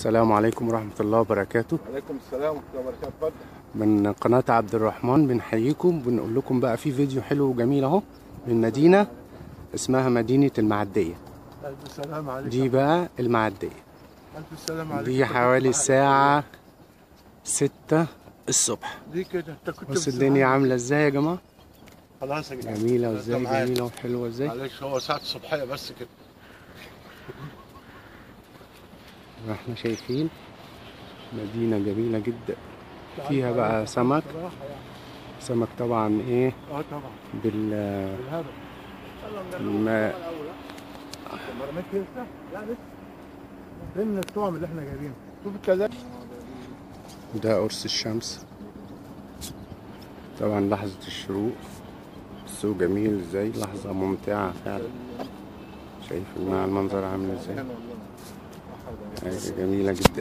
السلام عليكم ورحمة الله وبركاته عليكم السلام ورحمه الله وبركاته اتفضل من قناة عبد الرحمن بنحييكم بنقول لكم بقى في فيديو حلو وجميل اهو من مدينة اسمها مدينة المعدية الف سلام عليك دي بقى المعدية الف سلام عليك دي حوالي الساعة ستة الصبح دي كده انت كنت بص بتسمع- الدنيا عاملة ازاي يا جماعة خلاص يا جدعان جميلة أنت ازاي معاك. جميلة وحلوة ازاي معلش هو ساعه الصبحيه بس كده احنا شايفين مدينة جميلة جدا فيها بقى سمك بصراحه يعني سمك طبعا ايه اه طبعا بال بالهبل ما ما رميت لسه؟ لا لسه فين الطعم اللي احنا جايبينه شوف التلاجة ده قرص الشمس طبعا لحظة الشروق السوق جميل ازاي لحظة ممتعة فعلا شايف مع المنظر عامل ازاي حاجة جميلة جدا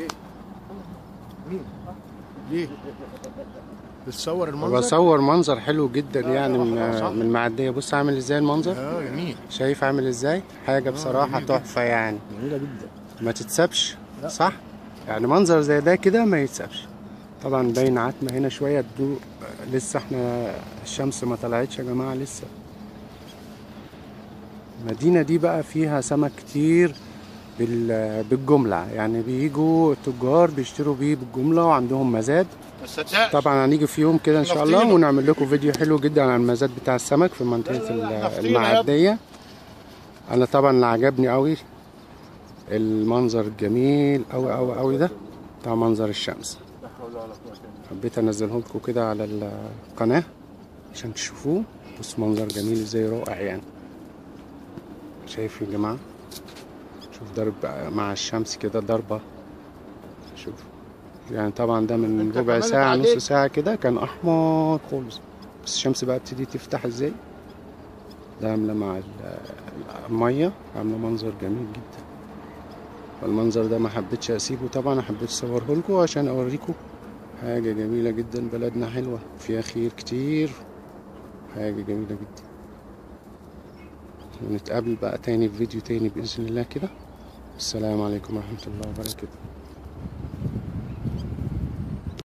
ليه؟ بتصور المنظر؟ بصور منظر حلو جدا يعني من آه، صح. من المعدية بص عامل ازاي المنظر اه جميل شايف عامل ازاي حاجة بصراحة جميل جدا. تحفة يعني جميله جدا ما تتسابش لا. صح يعني منظر زي ده كده ما يتسابش طبعا باين عتمة هنا شوية الضوء لسه احنا الشمس ما طلعتش يا جماعة لسه المدينة دي بقى فيها سمك كتير بال- بالجملة يعني بيجوا التجار بيشتروا بيه بالجملة وعندهم مزاد بس تصدقش طبعا هنيجي في يوم كده ان شاء الله نفطينه. ونعمل لكم فيديو حلو جدا عن المزاد بتاع السمك في منطقة لا، لا، لا، ال- نفطينه يا المعدية انا طبعا اللي عجبني قوي المنظر الجميل قوي قوي قوي ده بتاع منظر الشمس لا حول ولا قوه الا بالله حبيت انزله لكم كده على القناة عشان تشوفوه بص منظر جميل ازاي رائع يعني شايف يا جماعة شوف ضرب مع الشمس كده ضربة شوف يعني طبعا ده من انت ربع كمان ساعة اتعديت. نص ساعة كده كان أحمر خالص بس الشمس بقى بتبتدي تفتح ازاي ده عاملة مع ال- المية عاملة منظر جميل جدا فالمنظر ده ما حبيتش اسيبه طبعا حبيت اصوره لكم عشان اوريكم حاجة جميلة جدا بلدنا حلوة فيها خير كتير حاجة جميلة جدا ونتقابل بقى تاني في فيديو تاني بإذن الله كده السلام عليكم ورحمة الله وبركاته